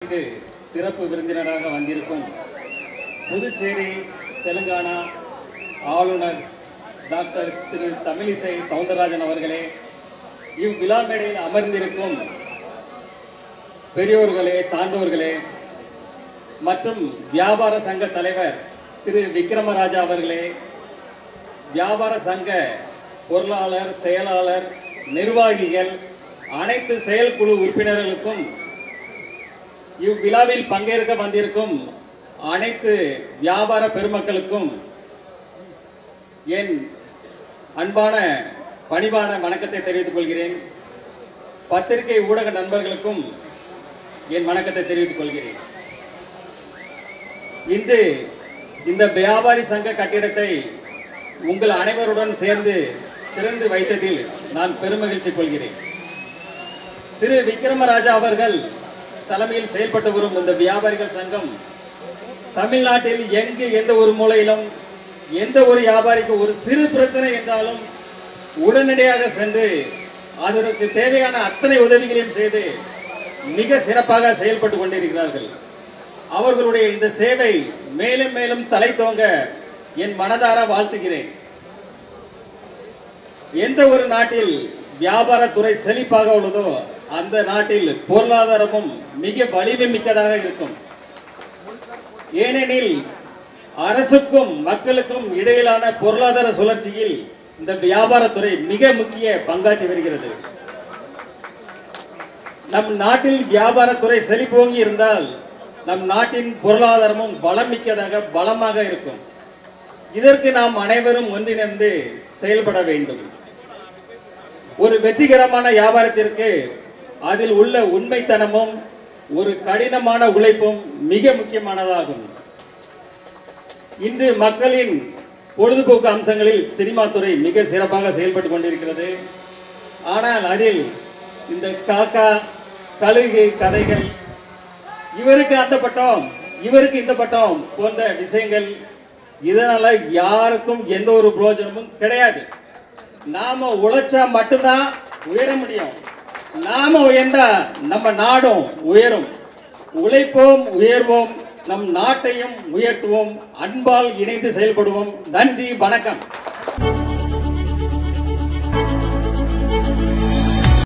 விழாவிற்கு சிறப்பு விருந்தினராக வந்திருக்கும் புதுச்சேரி தெலுங்கானா ஆளுநர் டாக்டர் திரு தமிழிசை சவுந்தரராஜன் அவர்களே இவ்விழா மேடையில் அமர்ந்திருக்கும் பெரியோர்களே சான்றோர்களே மற்றும் வியாபார சங்க தலைவர் திரு விக்ரமராஜா அவர்களே வியாபார சங்க பொருளாளர் செயலாளர் நிர்வாகிகள் அனைத்து செயற்குழு உறுப்பினர்களுக்கும் இவ்விழாவில் பங்கேற்க வந்திருக்கும் அனைத்து வியாபார பெருமக்களுக்கும் என் அன்பான பணிவான வணக்கத்தை தெரிவித்துக் கொள்கிறேன் பத்திரிகை ஊடக நண்பர்களுக்கும் என் வணக்கத்தை தெரிவித்துக் கொள்கிறேன் இன்று இந்த வியாபாரி சங்க கட்டிடத்தை உங்கள் அனைவருடன் சேர்ந்து திறந்து வைத்ததில் நான் பெருமகிழ்ச்சி கொள்கிறேன் திரு விக்ரமராஜா அவர்கள் தலைமையில் செயல்பட்டு வரும் இந்த வியாபாரிகள் சங்கம் தமிழ்நாட்டில் எங்கு எந்த ஒரு மூலையிலும் எந்த ஒரு வியாபாரிக்கு ஒரு சிறு பிரச்சனை என்றாலும் உடனடியாக சென்று அதற்கு தேவையான அத்தனை உதவிகளையும் செய்து மிக சிறப்பாக செயல்பட்டு கொண்டிருக்கிறார்கள் அவர்களுடைய இந்த சேவை மேலும் மேலும் தலை தோங்க என் மனதார வாழ்த்துகிறேன் எந்த ஒரு நாட்டில் வியாபாரத்துறை செழிப்பாக உள்ளதோ அந்த நாட்டில் பொருளாதாரமும் மிக வலிமை மிக்கதாக இருக்கும் ஏனெனில் அரசுக்கும் மக்களுக்கும் இடையிலான பொருளாதார சுழற்சியில் இந்த வியாபாரத்துறை மிக முக்கிய பங்காற்றி வருகிறது நம் நாட்டில் வியாபாரத்துறை செழிப்போங்கி இருந்தால் நம் நாட்டின் பொருளாதாரமும் வளம் மிக்கதாக பலமாக இருக்கும் இதற்கு நாம் அனைவரும் ஒன்றிணைந்து செயல்பட வேண்டும் ஒரு வெற்றிகரமான வியாபாரத்திற்கு அதில் உள்ள உண்மைத்தனமும் ஒரு கடினமான உழைப்பும் மிக முக்கியமானதாகும் இன்று மக்களின் பொழுதுபோக்கு அம்சங்களில் சினிமா துறை மிக சிறப்பாக செயல்பட்டு கொண்டிருக்கிறது ஆனால் அதில் இந்த காக்கா கழுகு கதைகள் இவருக்கு அந்த பட்டம் இவருக்கு இந்த பட்டம் போன்ற விஷயங்கள் இதனால யாருக்கும் எந்த ஒரு பிரயோஜனமும் கிடையாது நாம உழைச்சா மட்டும்தான் உயர முடியும் நாம உயர்ந்தா நம்ம நாடும் உயரும் உழைப்போம் உயர்வோம் நம் நாட்டையும் உயர்த்துவோம் அன்பால் இணைந்து செயல்படுவோம் நன்றி வணக்கம்